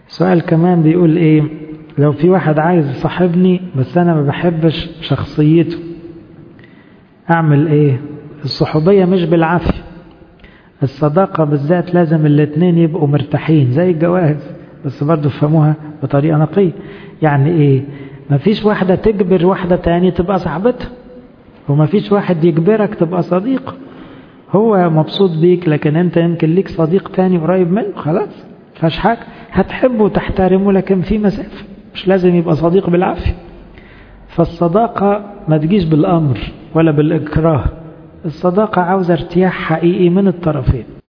سؤال كمان بيقول ايه لو في واحد عايز يصاحبني بس انا ما بحبش شخصيته اعمل ايه الصحوبية مش بالعافية الصداقة بالذات لازم الاتنين يبقوا مرتاحين زي الجواز بس برضو فهموها بطريقة نقية يعني ايه مفيش واحدة تجبر واحدة تاني تبقى صاحبتها ومفيش واحد يجبرك تبقى صديق هو مبسوط بيك لكن انت يمكن ليك صديق تاني قريب منه خلاص فاش حاجة هتحبه وتحترمه لكن في مسافة مش لازم يبقى صديق بالعافية فالصداقة ما تجيش بالأمر ولا بالإكراه الصداقة عاوزة ارتياح حقيقي من الطرفين